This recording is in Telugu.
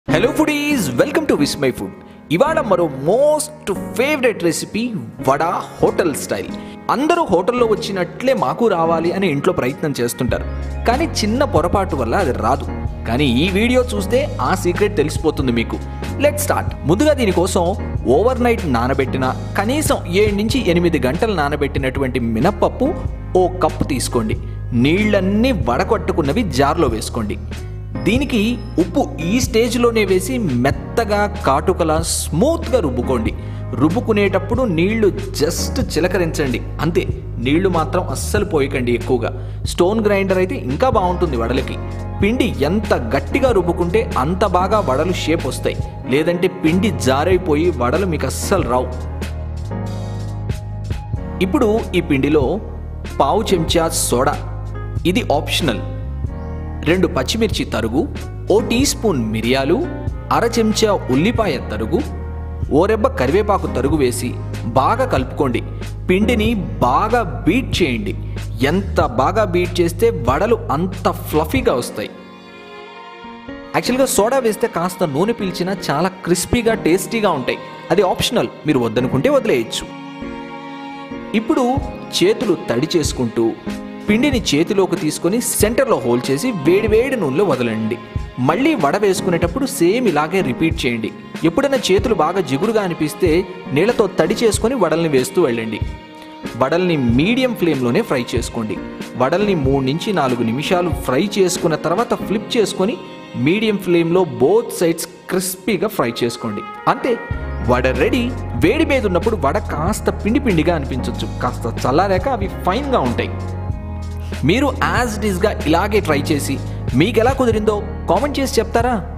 hello foodies welcome to Vismai food ఇవాళ మరో most favourite recipe vada hotel style అందరూ హోటల్లో వచ్చినట్లే మాకు రావాలి అని ఇంట్లో ప్రయత్నం చేస్తుంటారు కానీ చిన్న పొరపాటు వల్ల అది రాదు కానీ ఈ వీడియో చూస్తే ఆ సీక్రెట్ తెలిసిపోతుంది మీకు లెట్ స్టార్ట్ ముందుగా దీనికోసం ఓవర్ నైట్ నానబెట్టిన కనీసం ఏడు నుంచి ఎనిమిది గంటలు నానబెట్టినటువంటి మినప్పప్పు ఓ కప్పు తీసుకోండి నీళ్ళన్నీ వడకొట్టుకున్నవి జార్లో వేసుకోండి దీనికి ఉప్పు ఈ స్టేజ్లోనే వేసి మెత్తగా కాటుకలా స్మూత్గా రుబ్బుకోండి రుబ్బుకునేటప్పుడు నీళ్లు జస్ట్ చిలకరించండి అంతే నీళ్లు మాత్రం అస్సలు పోయకండి ఎక్కువగా స్టోన్ గ్రైండర్ అయితే ఇంకా బాగుంటుంది వడలకి పిండి ఎంత గట్టిగా రుబ్బుకుంటే అంత బాగా వడలు షేప్ వస్తాయి లేదంటే పిండి జారైపోయి వడలు మీకు అస్సలు రావు ఇప్పుడు ఈ పిండిలో పావు చెంచా సోడా ఇది ఆప్షనల్ రెండు పచ్చిమిర్చి తరుగు ఓ టీ స్పూన్ మిరియాలు అర చెంచా ఉల్లిపాయ తరుగు ఓ రెబ్బ కరివేపాకు తరుగు వేసి బాగా కలుపుకోండి పిండిని బాగా బీట్ చేయండి ఎంత బాగా బీట్ చేస్తే వడలు అంత ఫ్లఫీగా వస్తాయి యాక్చువల్గా సోడా వేస్తే కాస్త నూనె పీల్చినా చాలా క్రిస్పీగా టేస్టీగా ఉంటాయి అది ఆప్షనల్ మీరు వద్దనుకుంటే వదిలేయచ్చు ఇప్పుడు చేతులు తడి చేసుకుంటూ పిండిని చేతిలోకి తీసుకొని సెంటర్లో హోల్ చేసి వేడి వేడి నూనెలో వదలండి మళ్ళీ వడ వేసుకునేటప్పుడు సేమ్ ఇలాగే రిపీట్ చేయండి ఎప్పుడైనా చేతులు బాగా జిగురుగా అనిపిస్తే నీళ్ళతో తడి చేసుకొని వడల్ని వేస్తూ వెళ్ళండి వడల్ని మీడియం ఫ్లేమ్లోనే ఫ్రై చేసుకోండి వడల్ని మూడు నుంచి నాలుగు నిమిషాలు ఫ్రై చేసుకున్న తర్వాత ఫ్లిప్ చేసుకొని మీడియం ఫ్లేమ్లో బోత్ సైడ్స్ క్రిస్పీగా ఫ్రై చేసుకోండి అంతే వడ రెడీ వేడి మీద ఉన్నప్పుడు వడ కాస్త పిండి పిండిగా అనిపించవచ్చు కాస్త చల్లారాక అవి ఫైన్గా ఉంటాయి మీరు యాజ్ ఇట్ ఈస్గా ఇలాగే ట్రై చేసి మీకు ఎలా కుదిరిందో కామెంట్ చేసి చెప్తారా